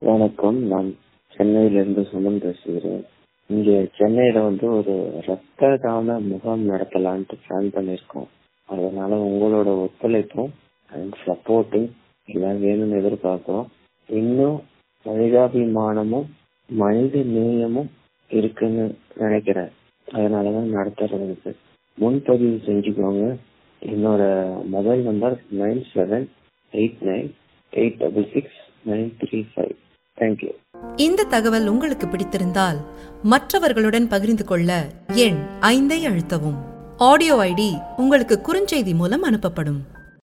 வணக்கம் நான் சென்னையிலிருந்து சுமன் பேசுகிறேன் இங்க சென்னையில வந்து ஒரு ரத்த தான முகாம் நடத்தலான்ட்டு பிளான் பண்ணிருக்கோம் அதனால உங்களோட ஒத்துழைப்பும் அண்ட் சப்போர்ட்டும் எல்லாம் வேணும்னு எதிர்பார்க்கிறோம் இன்னும் மனிதாபிமானமும் மனித நேயமும் இருக்குன்னு நினைக்கிறேன் அதனாலதான் நடத்துறதுக்கு முன்பதிவு செஞ்சுக்கோங்க என்னோட mobile number nine seven eight nine eight double six nine three five thank you இந்த தகவல் உங்களுக்கு பிடித்திருந்தால் மற்றவர்களுடன் பகிர்ந்து கொள்ள எண் ஐந்தை அழுத்தவும் ஆடியோ ஐடி உங்களுக்கு குறுஞ்செய்தி மூலம் அனுப்பப்படும்